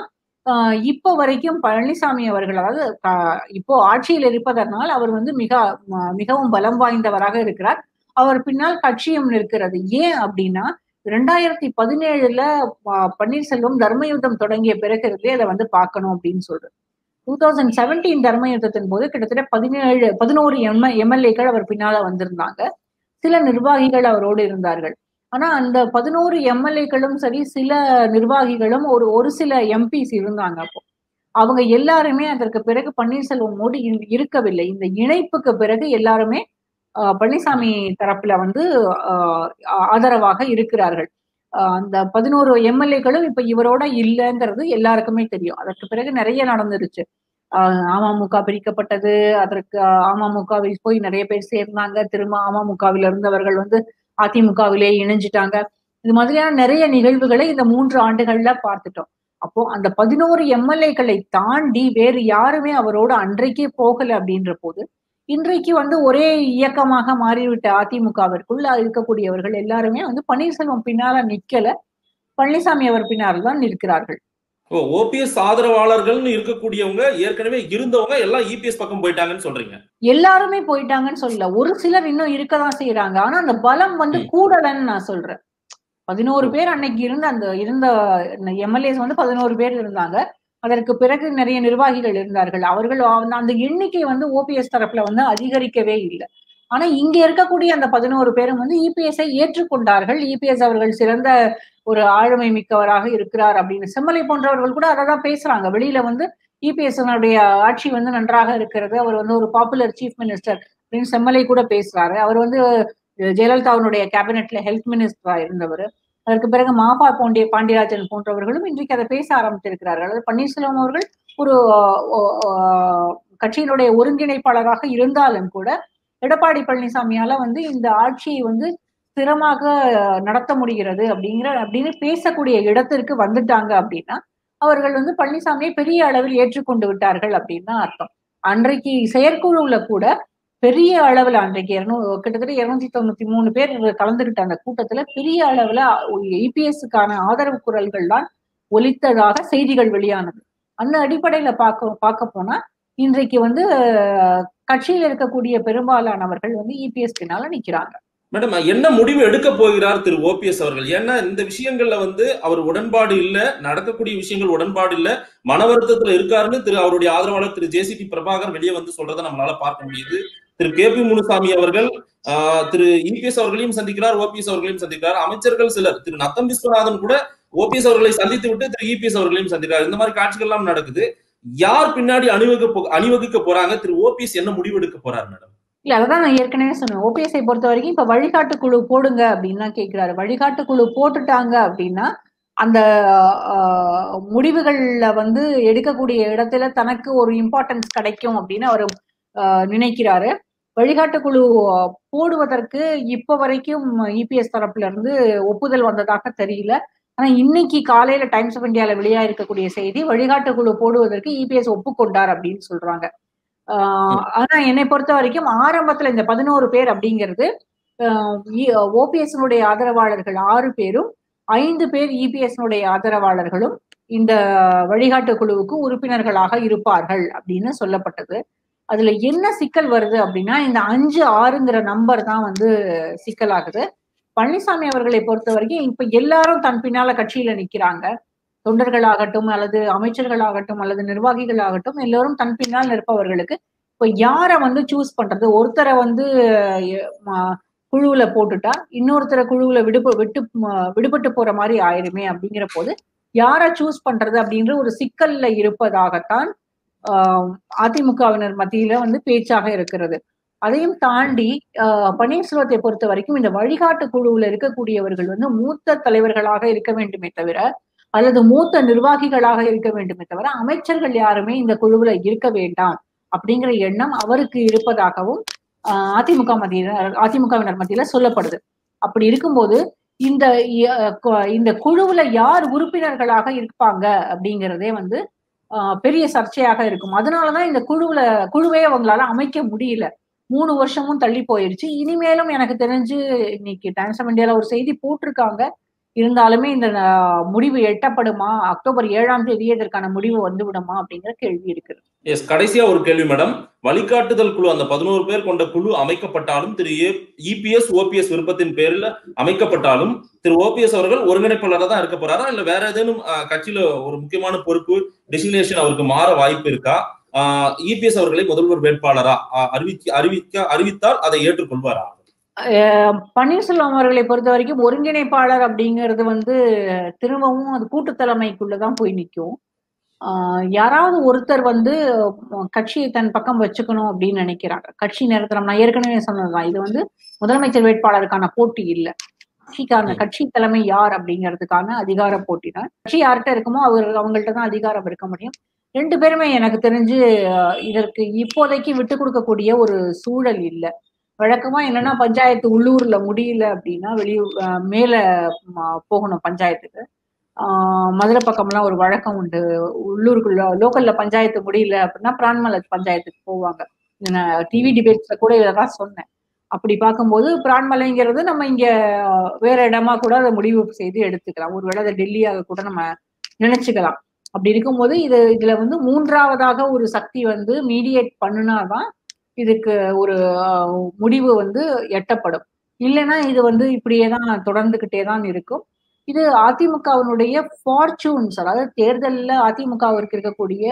ஆஹ் இப்போ வரைக்கும் பழனிசாமி அவர்கள் அதாவது ஆஹ் இப்போ ஆட்சியில் இருப்பதனால் அவர் வந்து மிக ம- மிகவும் பலம் வாய்ந்தவராக இருக்கிறார் அவர் பின்னால் கட்சியும் இருக்கிறது ஏன் அப்படின்னா ரெண்டாயிரத்தி பதினேழுல ஆஹ் பன்னீர்செல்வம் தர்மயுத்தம் தொடங்கிய பிறகு இருந்தே அதை வந்து பார்க்கணும் அப்படின்னு சொல்றது டூ தௌசண்ட் செவன்டீன் தர்மயுத்தத்தின் போது கிட்டத்தட்ட பதினேழு பதினோரு எம் எம்எல்ஏக்கள் அவர் பின்னால வந்திருந்தாங்க சில நிர்வாகிகள் அவரோடு இருந்தார்கள் ஆனா அந்த பதினோரு எம்எல்ஏக்களும் சரி சில நிர்வாகிகளும் ஒரு ஒரு சில எம்பிஸ் இருந்தாங்க அப்போ அவங்க எல்லாருமே அதற்கு பிறகு பன்னீர்செல்வமோடு இரு- இருக்கவில்லை இந்த இணைப்புக்கு பிறகு எல்லாருமே ஆஹ், பழனிசாமி தரப்புல வந்து ஆஹ், ஆதரவாக இருக்கிறார்கள் ஆஹ், அந்த பதினோரு எம்எல்ஏக்களும் இப்ப இவரோட இல்லைங்கிறது எல்லாருக்குமே தெரியும் அதற்கு பிறகு நிறைய நடந்துருச்சு ஆஹ், அமமுக பிரிக்கப்பட்டது அதற்கு அமமுகவில் போய் நிறைய பேர் சேர்ந்தாங்க திரும்ப அமமுகவில் இருந்தவர்கள் வந்து அதிமுகவிலே இணைஞ்சிட்டாங்க இது மாதிரியான நிறைய நிகழ்வுகளை இந்த மூன்று ஆண்டுகள்ல பார்த்துட்டோம் அப்போ அந்த பதினோரு எம்எல்ஏக்களை தாண்டி வேறு யாருமே அவரோட அன்றைக்கே போகல அப்படின்ற போது இன்றைக்கு வந்து ஒரே இயக்கமாக மாறிவிட்ட அதிமுகவிற்குள்ள இருக்கக்கூடியவர்கள் எல்லாருமே வந்து பன்னீர்செல்வம் பின்னால நிக்கல பழனிசாமி அவர் பின்னால் தான் நிற்கிறார்கள் ஓ ஓபிஎஸ் ஆதரவாளர்கள்னு இருக்கக்கூடியவங்க ஏற்கனவே இருந்தவங்க எல்லாம் இபிஎஸ் பக்கம் போயிட்டாங்கன்னு சொல்றீங்க எல்லாருமே போயிட்டாங்கன்னு சொல்லல ஒரு சிலர் இன்னும் இருக்கதான் செய்யறாங்க ஆனா அந்த பலம் வந்து ம். கூடலன்னு நான் சொல்றேன் பதினோரு பேர் அன்னைக்கு இருந்த அந்த இருந்த எம்எல்ஏஸ் வந்து பதினோரு பேர் இருந்தாங்க அதற்கு பிறகு நிறைய நிர்வாகிகள் இருந்தார்கள் அவர்கள் அந்த- அந்த எண்ணிக்கை வந்து ஓபிஎஸ் தரப்புல வந்து அதிகரிக்கவே இல்லை ஆனா இங்க இருக்கக்கூடிய அந்த பதினோரு பேரும் வந்து இபிஎஸ்ஐ ஏற்றுக்கொண்டார்கள் இபிஎஸ் அவர்கள் சிறந்த ஒரு ஆளுமை மிக்கவராக இருக்கிறார் அப்படின்னு செம்மலை போன்றவர்கள் கூட அதை தான் பேசுறாங்க வெளியில வந்து இபிஎஸ் ஆட்சி வந்து நன்றாக இருக்கிறது அவர் வந்து ஒரு பாப்புலர் சீஃப் மினிஸ்டர் அப்படின்னு செம்மலை கூட பேசுறாரு அவர் வந்து ஜெயலலிதாவுடைய கேபினெட்ல ஹெல்த் மினிஸ்டரா இருந்தவர் அதற்கு பிறகு மாபா பாண்டிய பாண்டியராஜன் போன்றவர்களும் இன்றைக்கு அதை பேச ஆரம்பித்திருக்கிறார்கள் அதாவது பன்னீர்செல்வம் அவர்கள் ஒரு அஹ், அஹ், கட்சியினுடைய ஒருங்கிணைப்பாளராக இருந்தாலும் கூட எடப்பாடி பழனிசாமியால வந்து இந்த ஆட்சியை வந்து ஸ்திரமாக நடத்த முடிகிறது அப்படிங்கிற அப்படின்னு பேசக்கூடிய இடத்திற்கு வந்துட்டாங்க அப்படின்னா அவர்கள் வந்து பழனிசாமியை பெரிய அளவில் ஏற்றுக்கொண்டு விட்டார்கள் அப்படின்னு தான் அர்த்தம் அன்றைக்கு செயற்குழுவுல கூட பெரிய அளவுல அன்றைக்கு இருநூ கிட்டத்தட்ட இருநூத்தி தொண்ணூத்தி மூணு பேர் கலந்துகிட்ட அந்த கூட்டத்துல பெரிய அளவுல இபிஎஸ்க்கான ஆதரவு குரல்கள் தான் ஒலித்ததாக செய்திகள் வெளியானது அந்த அடிப்படையில பார்க்க பார்க்க போனா இன்றைக்கு வந்து அஹ், கட்சியில் இருக்கக்கூடிய பெரும்பாலானவர்கள் வந்து இபிஎஸ் பின்னால நிக்கிறாங்க மேடம் என்ன முடிவு எடுக்க போகிறார் திரு ஓபிஎஸ் அவர்கள் ஏன்னா இந்த விஷயங்கள்ல வந்து அவர் உடன்பாடு இல்ல நடக்கக்கூடிய விஷயங்கள் உடன்பாடு இல்ல மன வருத்தத்துல இருக்காருன்னு திரு அவருடைய ஆதரவாளர் திரு ஜேசிடி பிரபாகர் வெளியே வந்து சொல்றதை நம்மளால பார்க்க முடியுது திரு கே பி முனுசாமி அவர்கள் ஆஹ், திரு இபிஎஸ் அவர்களையும் சந்திக்கிறார் ஓபிஎஸ் அவர்களையும் சந்திக்கிறார் அமைச்சர்கள் சிலர் திரு நத்தம் விஸ்வநாதன் கூட ஓபிஎஸ் அவர்களை சந்தித்து விட்டு திரு இபிஎஸ் அவர்களையும் சந்திக்கிறார் இந்த மாதிரி காட்சிகள் எல்லாம் நடக்குது யார் பின்னாடி அணிவகுக்க போ- அணிவகுக்க போறாங்க திரு ஓபிஎஸ் என்ன முடிவு எடுக்க போறார் மேடம் இல்ல அததான் நான் ஏற்கனவே சொன்னேன் ஓபிஎஸ்ஐ பொறுத்த வரைக்கும் இப்ப வழிகாட்டு குழு போடுங்க அப்படின்னு தான் கேட்கிறாரு வழிகாட்டு குழு போட்டுட்டாங்க அப்படின்னா அந்த ஆஹ், முடிவுகள்ல வந்து எடுக்கக்கூடிய இடத்துல தனக்கு ஒரு இம்பார்ட்டன்ஸ் கிடைக்கும் அப்படின்னு அவர் ஆஹ், நினைக்கிறாரு வழிகாட்டு குழு ஆஹ், போடுவதற்கு இப்ப வரைக்கும் இபிஎஸ் தரப்புல இருந்து ஒப்புதல் வந்ததாக தெரியல ஆனா இன்னைக்கு காலையில டைம்ஸ் ஆஃப் இந்தியால வெளியா இருக்கக்கூடிய செய்தி வழிகாட்டு குழு போடுவதற்கு இபிஎஸ் ஒப்புக்கொண்டார் அப்படின்னு சொல்றாங்க ஆஹ் ஆனா என்னை பொறுத்த வரைக்கும் ஆரம்பத்துல இந்த பதினோரு பேர் அப்படிங்கிறது ஓபிஎஸ் ஆதரவாளர்கள் ஆறு பேரும் ஐந்து பேர் இபிஎஸ் ஆதரவாளர்களும் இந்த வழிகாட்டு குழுவுக்கு உறுப்பினர்களாக இருப்பார்கள் அப்படின்னு சொல்லப்பட்டது அதுல என்ன சிக்கல் வருது அப்படின்னா இந்த அஞ்சு ஆறுங்கிற நம்பர் தான் வந்து சிக்கலாகுது பழனிசாமி அவர்களை பொறுத்த வரைக்கும் இப்ப எல்லாரும் தன் பின்னால கட்சியில நிக்கிறாங்க தொண்டர்களாகட்டும் அல்லது அமைச்சர்களாகட்டும் அல்லது நிர்வாகிகளாகட்டும் எல்லோரும் தன் பின்னால் நிற்பவர்களுக்கு இப்ப யாரை வந்து சூஸ் பண்றது ஒருத்தரை வந்து அஹ், ம- குழுவுல போட்டுட்டா இன்னொருத்தரை குழுவுல விடுப விட்டு ம- விடுபட்டு போற மாதிரி ஆயிருமே அப்படிங்கிற போது யாரை சூஸ் பண்றது அப்படின்ற ஒரு சிக்கல்ல இருப்பதாகத்தான் ஆஹ், அதிமுகவினர் மத்தியில வந்து பேச்சாக இருக்கிறது அதையும் தாண்டி ஆஹ், பன்னீர்செல்வத்தை பொறுத்த வரைக்கும் இந்த வழிகாட்டு குழுவுல இருக்கக்கூடியவர்கள் வந்து மூத்த தலைவர்களாக இருக்க வேண்டுமே தவிர அல்லது மூத்த நிர்வாகிகளாக இருக்க வேண்டுமே தவிர அமைச்சர்கள் யாருமே இந்த குழுவுல இருக்க வேண்டாம் அப்படிங்கிற எண்ணம் அவருக்கு இருப்பதாகவும் ஆஹ், அதிமுக மத்தியில அதிமுகவினர் மத்தியில சொல்லப்படுது அப்படி இருக்கும்போது இந்த இ- கு- இந்த குழுவுல யார் உறுப்பினர்களாக இருப்பாங்க அப்படிங்கிறதே வந்து ஆஹ், பெரிய சர்ச்சையாக இருக்கும் அதனாலதான் இந்த குழுவுல குழுவே அவங்களால அமைக்க முடியல மூணு வருஷமும் தள்ளி போயிருச்சு இனிமேலும் எனக்கு தெரிஞ்சு இன்னைக்கு டைம்ஸ் ஆஃப் இந்தியால ஒரு செய்தி போட்டிருக்காங்க இருந்தாலுமே இந்த அஹ், முடிவு எட்டப்படுமா அக்டோபர் ஏழாம் தேதி இதற்கான முடிவு வந்து விடுமா அப்படிங்கிற கேள்வி இருக்குது எஸ் கடைசியா ஒரு கேள்வி மேடம் வழிகாட்டுதல் குழு அந்த பதினோரு பேர் கொண்ட குழு அமைக்கப்பட்டாலும் திரு இபிஎஸ் ஓபிஎஸ் விருப்பத்தின் பேரில் அமைக்கப்பட்டாலும் திரு ஓபிஎஸ் அவர்கள் ஒருங்கிணைப்பாளராக தான் இருக்க போறாரா இல்ல வேற ஏதேனும் அஹ், கட்சியில ஒரு முக்கியமான பொறுப்பு டெசிக்னேஷன் அவருக்கு மாற வாய்ப்பு இருக்கா இபிஎஸ் அவர்களை முதல்வர் வேட்பாளரா அஹ், அறிவிக்க அறிவிக்க அறிவித்தால் அதை ஏற்றுக்கொள்வாரா அஹ் பன்னீர்செல்வம் அவர்களை பொறுத்த வரைக்கும் ஒருங்கிணைப்பாளர் அப்படிங்கிறது வந்து திரும்பவும் அது கூட்டு தலைமைக்குள்ளதான் போய் நிற்கும் யாராவது ஒருத்தர் வந்து அஹ், கட்சியை தன் பக்கம் வச்சுக்கணும் அப்படின்னு நினைக்கிறாங்க கட்சி நிறுத்தனம் நான் ஏற்கனவே சொன்னதுதான் இது வந்து முதலமைச்சர் வேட்பாளருக்கான போட்டி இல்லை கட்சிக்கான ம். கட்சி தலைமை யார் அப்படிங்கிறதுக்கான அதிகார போட்டி தான் கட்சி யார்கிட்ட இருக்குமோ அவர் அவங்கள்ட்ட தான் அதிகாரம் இருக்க முடியும் ரெண்டு பேருமே எனக்கு தெரிஞ்சு அஹ், இதற்கு இப்போதைக்கு விட்டு கொடுக்கக்கூடிய ஒரு சூழல் இல்லை வழக்கமா என்னன்னா பஞ்சாயத்து உள்ளூர்ல முடியல அப்படின்னா வெளியூர் அஹ், மேல ம, போகணும் பஞ்சாயத்துக்கு ஆஹ் மதுரை பக்கம்லாம் ஒரு வழக்கம் உண்டு உள்ளூருக்குள்ள லோக்கல்ல பஞ்சாயத்து முடியல அப்படின்னா பிரான்மலை பஞ்சாயத்துக்கு போவாங்க டிவி டிபேட்ஸ்ல கூட இதான் சொன்னேன் அப்படி பார்க்கும்போது பிரான்மலைங்கிறது நம்ம இங்க அஹ், வேற இடமா கூட அதை முடிவு செய்து எடுத்துக்கலாம் ஒருவேளை அதை டெல்லியாக கூட நம்ம நினைச்சுக்கலாம் அப்படி இருக்கும்போது இது இதுல வந்து மூன்றாவதாக ஒரு சக்தி வந்து மீடியேட் பண்ணுனாதான் இதுக்கு ஒரு அஹ், முடிவு வந்து எட்டப்படும் இல்லைன்னா இது வந்து இப்படியே தான் தொடர்ந்துகிட்டே தான் இருக்கும் இது அதிமுகவினுடைய ஃபார்ச்சூன்ஸ் அதாவது தேர்தலில் அதிமுகவிற்கு இருக்கக்கூடிய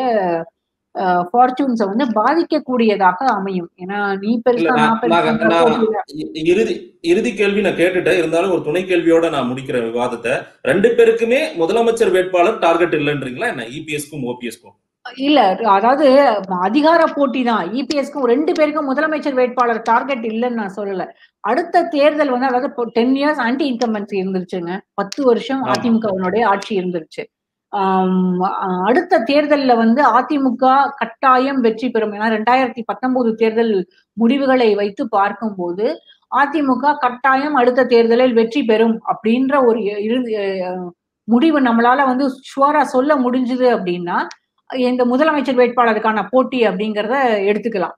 ஃபார்ச்சூன்ஸை வந்து பாதிக்கக்கூடியதாக அமையும் ஏன்னா நீ பெருசா இல்ல, நான் நான்- பெருசான்ற நான் போட்டியில இ- இறுதி இறுதி கேள்வி நான் கேட்டுட்டேன் இருந்தாலும் ஒரு துணை கேள்வியோட நான் முடிக்கிற விவாதத்தை ரெண்டு பேருக்குமே முதலமைச்சர் வேட்பாளர் டார்கெட் இல்லைன்றீங்களா என்ன இபிஎஸ்க்கும் ஓபிஎஸ்க்கும் இல்ல அதாவது அதிகார போட்டி தான் இபிஎஸ்க்கும் ரெண்டு பேருக்கும் முதலமைச்சர் வேட்பாளர் டார்கெட் இல்லைன்னு நான் சொல்லல அடுத்த தேர்தல் வந்து அதாவது டென் இயர்ஸ் ஆன்டி இன்கம்பன்சி இருந்துருச்சுங்க பத்து வருஷம் ஆமா. அதிமுகவினுடைய ஆட்சி இருந்துருச்சு ஆம், அஹ் அடுத்த தேர்தல்ல வந்து அதிமுக கட்டாயம் வெற்றி பெறும் ஏன்னா ரெண்டாயிரத்தி பத்தொன்பது தேர்தல் முடிவுகளை வைத்து பார்க்கும்போது அதிமுக கட்டாயம் அடுத்த தேர்தலில் வெற்றி பெறும் அப்படின்ற ஒரு இறு- அஹ் முடிவு நம்மளால வந்து ஷுவரா சொல்ல முடிஞ்சுது அப்படின்னா இந்த முதலமைச்சர் வேட்பாளருக்கான போட்டி அப்படிங்கிறத எடுத்துக்கலாம்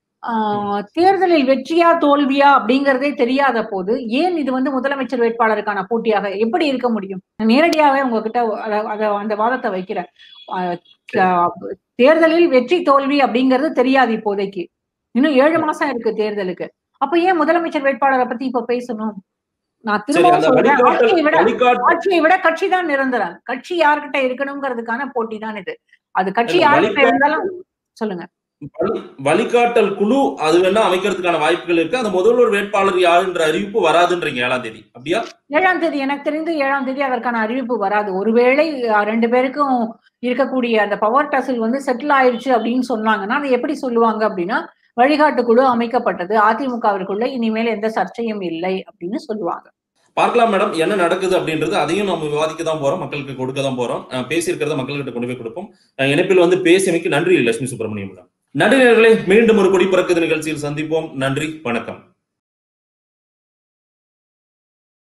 ஆஹ் தேர்தலில் வெற்றியா தோல்வியா அப்படிங்கறதே தெரியாத போது ஏன் இது வந்து முதலமைச்சர் வேட்பாளருக்கான போட்டியாக எப்படி இருக்க முடியும் நான் நேரடியாவே உங்ககிட்ட அத- அத- அந்த வாதத்தை வைக்கிறேன் ஆஹ் க- தேர்தலில் வெற்றி தோல்வி அப்படிங்கிறது தெரியாது இப்போதைக்கு இன்னும் ஏழு மாசம் இருக்கு தேர்தலுக்கு அப்ப ஏன் முதலமைச்சர் வேட்பாளரை பத்தி இப்ப பேசணும் நான் சரி திரும்பவும் அந்த சொல்றேன் ஆட்சியை வழிகாட்டல் விட வழிகாட்டு ஆட்சியை விட கட்சி தான் நிரந்தரம் கட்சி யார்கிட்ட இருக்கணுங்கிறதுக்கான போட்டி தான் இது அது கட்சி இல்ல, யார்கிட்ட வழிகா- இருந்தாலும் சொல்லுங்க வழி- வழிகாட்டல் குழு அது வேணா அமைக்கிறதுக்கான வாய்ப்புகள் இருக்கு அந்த முதல்வர் வேட்பாளர் யாருன்ற அறிவிப்பு வராதுன்றீங்க ஏழாம் தேதி அப்படியா ஏழாம் தேதி எனக்கு தெரிந்து ஏழாம் தேதி அதற்கான அறிவிப்பு வராது ஒருவேளை அஹ், ரெண்டு பேருக்கும் இருக்கக்கூடிய அந்த பவர் டசில் வந்து செட்டில் ஆயிடுச்சு அப்படின்னு சொன்னாங்கன்னா அதை எப்படி சொல்லுவாங்க அப்படின்னா வழிகாட்டு குழு அமைக்கப்பட்டது அதிமுகவிற்குள்ள இனிமேல் எந்த சர்ச்சையும் இல்லை அப்படின்னு சொல்லுவாங்க பார்க்கலாம் மேடம் என்ன நடக்குது அப்படின்றது அதையும் நம்ம விவாதிக்க தான் போறோம் மக்களுக்கு கொடுக்க தான் போறோம் அஹ் பேசியிருக்கிறத மக்கள்கிட்ட கொண்டு போய் கொடுப்போம் அஹ் இணைப்பில் வந்து பேசியமைக்கு நன்றி லட்சுமி சுப்பிரமணியம் மேடம் நன்றி நேயர்களே மீண்டும் ஒரு கொடி பறக்குது நிகழ்ச்சியில் சந்திப்போம் நன்றி வணக்கம்